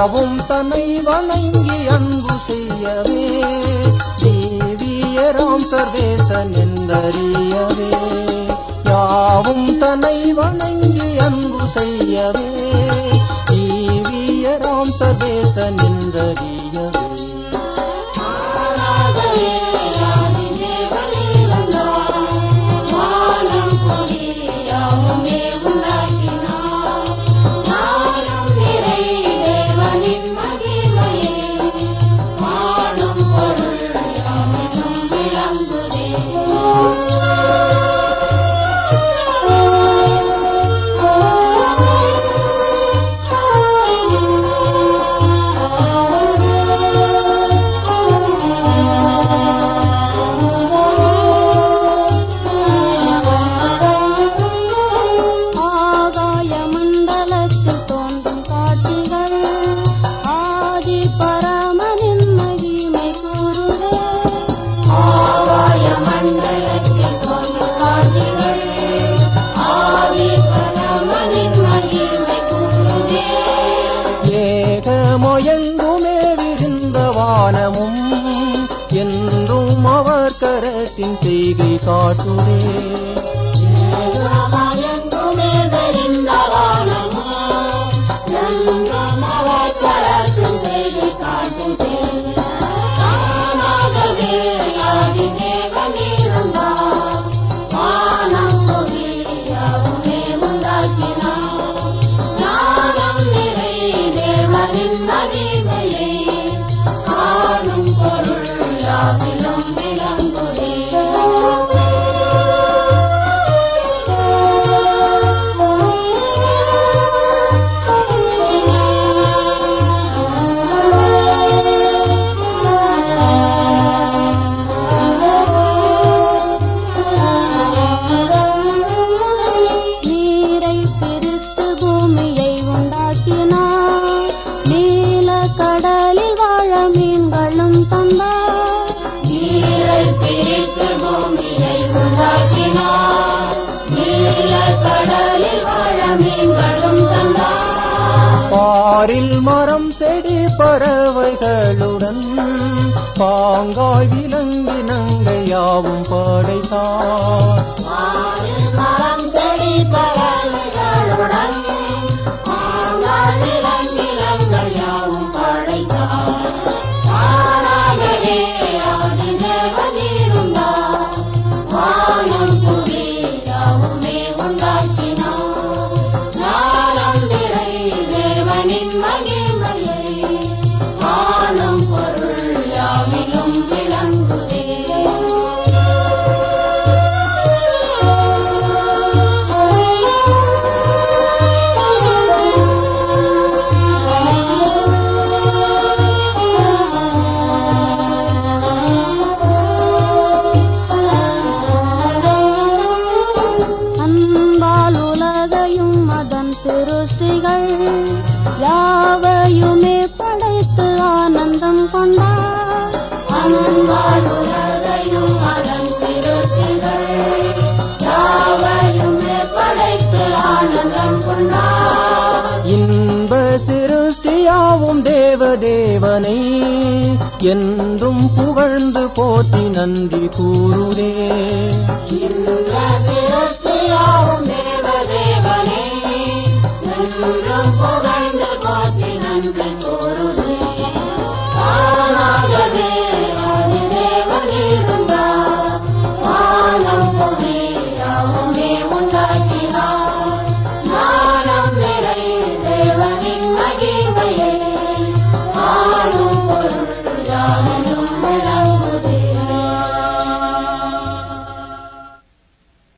யாவும் தன்னை வணங்கி அன்பு செய்யவே தேவியராம் சர்வேசன் என்றறியவே யாவும் தன்னை வணங்கி அன்பு செய்யவே தேவியராம் சர்வேசன் என்றறியவே ஆகாய மண்டலத்தில் தோன்றும் காட்சிகள் ஆதி பரமனின் மகிமை கூறுதே ஆகாய மண்டலத்தில் தோன்றும் காட்சிகள் ஆதி பரமனின் மகிமை கூறுதே ஏகமொயங்குமே விரிந்த வானமும் என்றும் அவர் கரத்தின் செய்கை காட்டுதே ஏகமயங்குமே விரிந்தவானமோ, எங்கும் அவர் கரத்தின் செய்தி காட்டுதே. தானாகவே ஆதி தேவன் இருந்தார். வானம் புவி யாவுமே உண்டாக்கினார். ஞானம் நிறை தேவனின் மகிமையை காணும் பொருள் யாவிலும் விளங்குதே நீரை பிரித்து பூமியை உண்டாக்கினார் நீல கடலில் வாழ மீன்களும் தந்தார் நீரை பிரித்து பூமியை உண்டாக்கினார் நீல கடலில் வாழ மீன்களும் தந்தார் பாரில் மரம் செடி பறவைகளுடன் பாங்காய் விலங்கினங்கள் யாவும் படைத்தார் வானில் மரம் செடி பறவைகளுடன் ஆங்கால் விலங்கினங்கள் யாவும் படைத்தார். தானாகவே ஆதி தேவன் இருந்தார். வானம் புவி யாவுமே உண்டாக்கினார். ஞானம் நிறை தேவனின் மகிமையை காணும் பொருள் யாவிலும் விளங்குதே அன்பால் உலகையும் அதன் சிருஷ்டிகள் யாவையுமே படைத்து ஆனந்தம் கொண்டார் அன்பால் உலகையும் அதன் சிருஷ்டிகள் யாவையுமே படைத்து ஆனந்தம் கொண்டார் இன்ப சிருஷ்டியாவும் தேவதேவனை என்றும் புகழ்ந்து போற்றி நன்றி கூறுதே இந்த சிருஷ்டியாவும் தேவதேவனே என்றும் புகழ்ந்து போற்றி நன்றி கூறுதே தானாகவே ஆதிதேவன் இருந்தார் வானம் புவி யாவுமே உண்டாக்கினார்